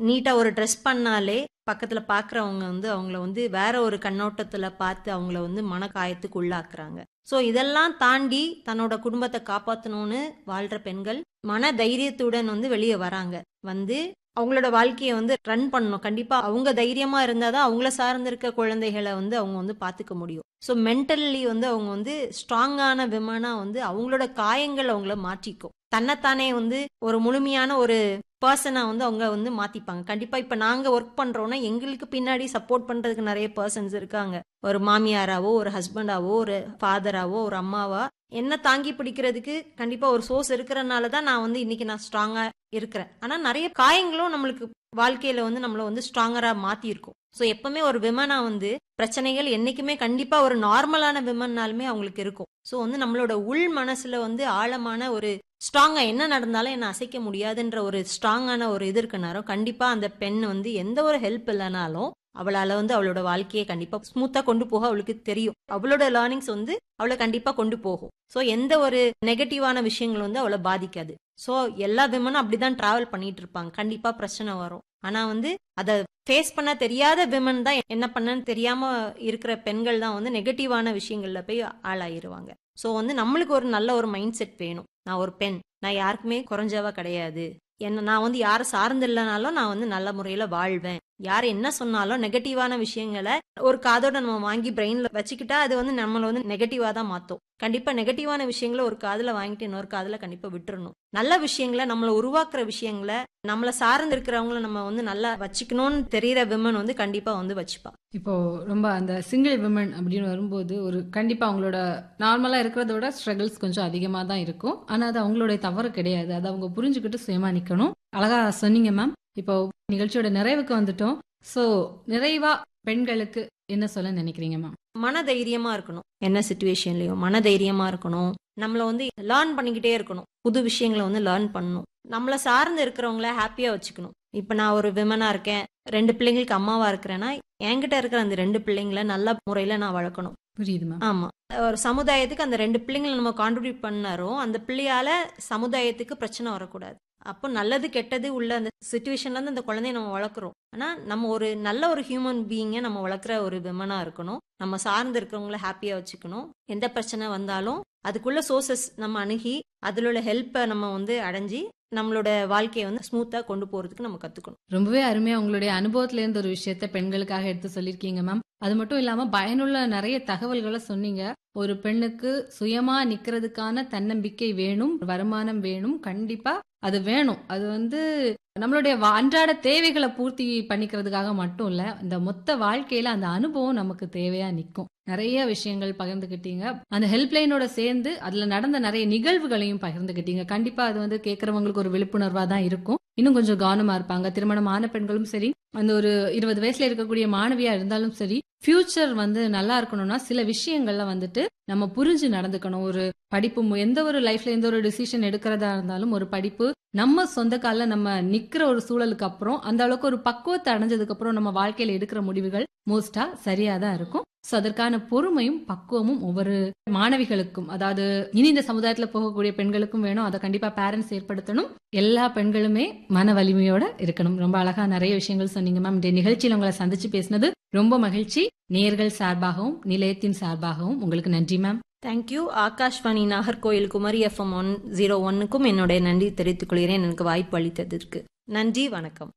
நீட்டா ஒரு ட்ரெஸ் பண்ணாலே பக்கத்துல பாக்குறவங்க வந்து அவங்கள வந்து வேற ஒரு கண்ணோட்டத்துல பார்த்து அவங்கள வந்து மனக்காயத்துக்கு உள்ளாக்குறாங்க சோ இதெல்லாம் தாண்டி தன்னோட குடும்பத்தை காப்பாத்தணும்னு வாழ்ற பெண்கள் மன தைரியத்துடன் வந்து வெளியே வராங்க வந்து அவங்களோட வாழ்க்கையை வந்து ரன் பண்ணணும் கண்டிப்பா அவங்க தைரியமா இருந்தாதான் அவங்கள சார்ந்து இருக்க குழந்தைகளை வந்து அவங்க வந்து பாத்துக்க முடியும் ஸோ மென்டல்லி வந்து அவங்க வந்து ஸ்ட்ராங்கான விமனா வந்து அவங்களோட காயங்கள் அவங்கள மாற்றிக்கும் தன்னைத்தானே வந்து ஒரு முழுமையான ஒரு பர்சனா வந்து அவங்க வந்து மாத்திப்பாங்க கண்டிப்பா இப்ப நாங்க ஒர்க் பண்றோம்னா எங்களுக்கு பின்னாடி சப்போர்ட் பண்றதுக்கு நிறைய பர்சன்ஸ் இருக்காங்க ஒரு மாமியாராவோ ஒரு ஹஸ்பண்டாவோ ஒரு ஃபாதராவோ ஒரு அம்மாவா என்ன தாங்கி பிடிக்கிறதுக்கு கண்டிப்பா ஒரு சோர்ஸ் இருக்கிறனால தான் நான் வந்து இன்னைக்கு நான் ஸ்ட்ராங்கா இருக்கிறேன் ஆனா நிறைய காயங்களும் நம்மளுக்கு வாழ்க்கையில வந்து நம்மள வந்து ஸ்ட்ராங்கரா மாத்தி இருக்கும் ஸோ எப்பவுமே ஒரு விமனா வந்து பிரச்சனைகள் என்னைக்குமே கண்டிப்பா ஒரு நார்மலான விமன்னாலுமே அவங்களுக்கு இருக்கும் ஸோ வந்து நம்மளோட உள் மனசுல வந்து ஆழமான ஒரு ஸ்ட்ராங்கா என்ன நடந்தாலும் என்ன அசைக்க முடியாதுன்ற ஒரு ஸ்ட்ராங்கான ஒரு இது இருக்க நேரம் கண்டிப்பா அந்த பெண் வந்து எந்த ஒரு ஹெல்ப் இல்லைனாலும் அவளால வந்து அவளோட வாழ்க்கையை கண்டிப்பா ஸ்மூத்தா கொண்டு போக அவளுக்கு தெரியும் அவளோட லேர்னிங்ஸ் வந்து அவளை கண்டிப்பா கொண்டு போகும் ஸோ எந்த ஒரு நெகட்டிவான விஷயங்கள் வந்து அவளை பாதிக்காது ஸோ எல்லா விமனும் அப்படிதான் டிராவல் பண்ணிட்டு இருப்பாங்க கண்டிப்பா பிரச்சனை வரும் ஆனா வந்து அதை ஃபேஸ் பண்ண தெரியாத விமன் தான் என்ன பண்ணன்னு தெரியாம இருக்கிற பெண்கள் தான் வந்து நெகட்டிவான விஷயங்கள்ல போய் ஆளாயிருவாங்க ஸோ வந்து நம்மளுக்கு ஒரு நல்ல ஒரு மைண்ட் செட் வேணும் நான் ஒரு பெண் நான் யாருக்குமே குறைஞ்சவா கிடையாது என்ன நான் வந்து யாரை சார்ந்து இல்லைனாலும் நான் வந்து நல்ல முறையில வாழ்வேன் யார் என்ன சொன்னாலும் நெகட்டிவான விஷயங்களை ஒரு காதோட நம்ம வாங்கி பிரெயின்ல வச்சுக்கிட்டா அது வந்து நம்மளை வந்து நெகட்டிவா தான் மாத்தும் கண்டிப்பா நெகட்டிவான விஷயங்களை ஒரு காதுல வாங்கிட்டு இன்னொரு காதுல கண்டிப்பா விட்டுறணும் நல்ல விஷயங்களை நம்மளை உருவாக்குற விஷயங்களை நம்மளை சார்ந்து இருக்கிறவங்கள நம்ம வந்து நல்லா வச்சுக்கணும்னு தெரியற விமன் வந்து கண்டிப்பா வந்து வச்சுப்பா இப்போ ரொம்ப அந்த சிங்கிள் விமன் அப்படின்னு வரும்போது ஒரு கண்டிப்பா அவங்களோட நார்மலா இருக்கிறதோட ஸ்ட்ரகிள்ஸ் கொஞ்சம் அதிகமா தான் இருக்கும் ஆனா அது அவங்களுடைய தவறு கிடையாது அதை அவங்க புரிஞ்சுக்கிட்டு சுயமா நிக்கணும் அழகா சொன்னீங்க மேம் இப்போ நிகழ்ச்சியோட நிறைவுக்கு வந்துட்டோம் சோ நிறைவா பெண்களுக்கு என்ன சொல்ல நினைக்கிறீங்க மேம் மன தைரியமா இருக்கணும் என்ன சுச்சுவேஷன்லயும் மன தைரியமா இருக்கணும் நம்மள வந்து லேர்ன் பண்ணிக்கிட்டே இருக்கணும் புது விஷயங்களை வந்து லேர்ன் பண்ணணும் நம்மள சார்ந்து இருக்கிறவங்கள ஹாப்பியா வச்சுக்கணும் இப்ப நான் ஒரு விமனா இருக்கேன் ரெண்டு பிள்ளைங்களுக்கு அம்மாவா இருக்கிறேன்னா என்கிட்ட இருக்கிற அந்த ரெண்டு பிள்ளைங்கள நல்ல முறையில நான் வளர்க்கணும் புரியுது மேம் ஆமா ஒரு சமுதாயத்துக்கு அந்த ரெண்டு பிள்ளைங்களை நம்ம கான்ட்ரிபியூட் பண்ணாரோ அந்த பிள்ளையால சமுதாயத்துக்கு பிரச்சனை வரக்கூடாது அப்போ நல்லது கெட்டது உள்ள அந்த சுச்சுவேஷன்ல இருந்து அந்த குழந்தைய நம்ம வளர்க்குறோம் ஆனா நம்ம ஒரு நல்ல ஒரு ஹியூமன் பீயிங்க நம்ம வளர்க்குற ஒரு விமனா இருக்கணும் நம்ம சார்ந்து இருக்கிறவங்கள ஹாப்பியா வச்சுக்கணும் எந்த பிரச்சனை வந்தாலும் அதுக்குள்ள சோர்சஸ் நம்ம அணுகி அதுல உள்ள ஹெல்ப்பை நம்ம வந்து அடைஞ்சி நம்மளோட வாழ்க்கையை வந்து ஸ்மூத்தா கொண்டு போறதுக்கு நம்ம கத்துக்கணும் ரொம்பவே அருமையா உங்களுடைய அனுபவத்துல இருந்து ஒரு விஷயத்த பெண்களுக்காக எடுத்து சொல்லியிருக்கீங்க மேம் அது மட்டும் இல்லாம பயனுள்ள நிறைய தகவல்களை சொன்னீங்க ஒரு பெண்ணுக்கு சுயமா நிக்கிறதுக்கான தன்னம்பிக்கை வேணும் வருமானம் வேணும் கண்டிப்பா அது வேணும் அது வந்து நம்மளுடைய வா- அன்றாட தேவைகளை பூர்த்தி பண்ணிக்கிறதுக்காக மட்டும் இல்ல இந்த மொத்த வாழ்க்கையில அந்த அனுபவம் நமக்கு தேவையா நிக்கும் நிறைய விஷயங்கள் பகிர்ந்துக்கிட்டீங்க அந்த ஹெல்ப்லைனோட சேர்ந்து அதுல நடந்த நிறைய நிகழ்வுகளையும் பகிர்ந்துக்கிட்டீங்க கண்டிப்பா அது வந்து கேட்கறவங்களுக்கு ஒரு விழிப்புணர்வா தான் இருக்கும் இன்னும் கொஞ்சம் கவனமா இருப்பாங்க திருமணம் ஆன பெண்களும் சரி அந்த ஒரு இருபது வயசுல இருக்கக்கூடிய மாணவியா இருந்தாலும் சரி ஃபியூச்சர் வந்து நல்லா இருக்கணும்னா சில விஷயங்கள்ல வந்துட்டு நம்ம புரிஞ்சு நடந்துக்கணும் ஒரு படிப்பு மு- எந்த ஒரு லைஃப்ல எந்த ஒரு டிசிஷன் எடுக்கிறதா இருந்தாலும் ஒரு படிப்பு நம்ம சொந்த கால்ல நம்ம நிக்கிற ஒரு சூழலுக்கு அப்புறம் அந்த அளவுக்கு ஒரு பக்குவத்தை அடைஞ்சதுக்கு அப்புறம் நம்ம வாழ்க்கையில எடுக்கிற முடிவுகள் மோஸ்டா சரியா தான் இருக்கும் சோ அதற்கான பொறுமையும் பக்குவமும் ஒவ்வொரு மாணவிகளுக்கும் அதாவது இனி இந்த சமுதாயத்துல போகக்கூடிய பெண்களுக்கும் வேணும் அதை கண்டிப்பா பேரண்ட்ஸ் ஏற்படுத்தணும் எல்லா பெண்களுமே மன வலிமையோட இருக்கணும் ரொம்ப அழகா நிறைய விஷயங்கள் சொன்னீங்க மேம் இந்த நிகழ்ச்சியில உங்களை சந்திச்சு பேசினது ரொம்ப மகிழ்ச்சி நேர்கள் சார்பாகவும் நிலையத்தின் சார்பாகவும் உங்களுக்கு நன்றி ma'am thank you Akashvani Nagercoil Kumari FM one zero ஒன்னுக்கும் என்னுடைய நன்றி தெரிவித்துக் கொள்கிறேன் எனக்கு வாய்ப்பு அளித்ததற்கு நன்றி வணக்கம்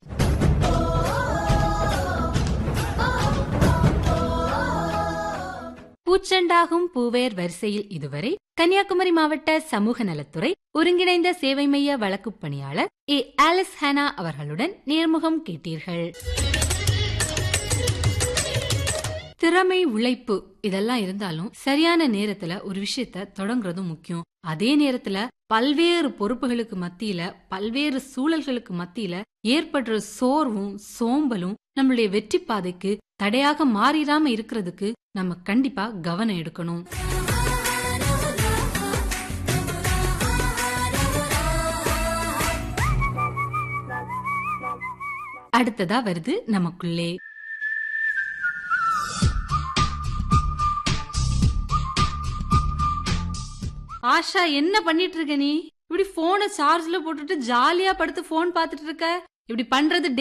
பூச்செண்டாகும் பூவேர் வரிசையில் இதுவரை கன்னியாகுமரி மாவட்ட சமூக நலத்துறை ஒருங்கிணைந்த சேவை மைய வழக்குப் பணியாளர் ஏ ஆலிஸ் ஹேனா அவர்களுடன் நேர்முகம் கேட்டீர்கள் திறமை உழைப்பு இதெல்லாம் இருந்தாலும் சரியான நேரத்துல ஒரு விஷயத்த தொடங்குறதும் முக்கியம் அதே நேரத்துல பல்வேறு பொறுப்புகளுக்கு மத்தியில பல்வேறு சூழல்களுக்கு மத்தியில ஏற்படுற சோர்வும் சோம்பலும் நம்மளுடைய வெற்றி பாதைக்கு தடையாக மாறிடாம இருக்கிறதுக்கு நம்ம கண்டிப்பா கவனம் எடுக்கணும் அடுத்ததா வருது நமக்குள்ளே ஆஷா என்ன பண்ணிட்டு இருக்க நீ இப்படி போனை சார்ஜ்ல போட்டுட்டு ஜாலியா படுத்து போன் பார்த்துட்டு இருக்க இப்படி பண்றது